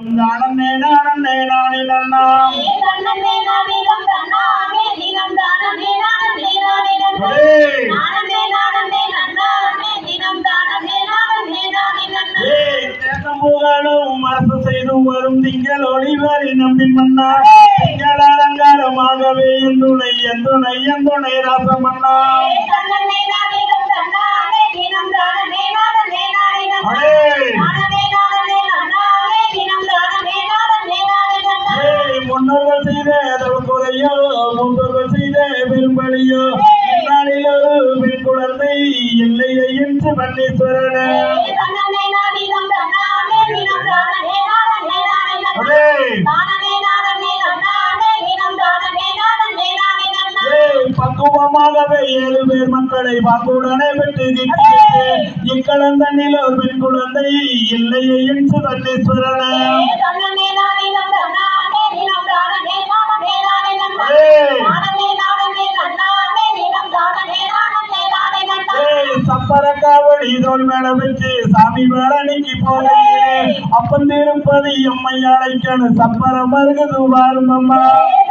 தானே நானே நானே நன்னா ஏய் ஏய் தேசம் புகழும் அரசு செய்து வரும் திங்கள் ஒளிவரி நம்பி மன்னா திங்கள் அலங்காரமாகவே எந்துணை எந்துணை எந்துணை ராசமன்னா ஏய் முன்னோர்கள் செய்த தவம் குறையோ முன்னோர்கள் செய்த பெரும்பலியோ இந்நாளில் ஒரு பெண் குழந்தை இல்லையே என்று மன்னீஸ்வரன ஏய் பக்குவமாகவே ஏழு பேர் மக்களை வாக்குடனே பெற்று இக்கலந்தண்ணில் ஒரு பெண் குழந்தை இல்லையே என்று மன்னீஸ்வரன ஏய் சப்பரக்காவடி தோல் மேல வச்சு சாமி மேல நீக்கி போகையிலே அப்பன் திருப்பதி எம்மை அழைக்கணும் சப்பரம் மருகுது வாரும் அம்மா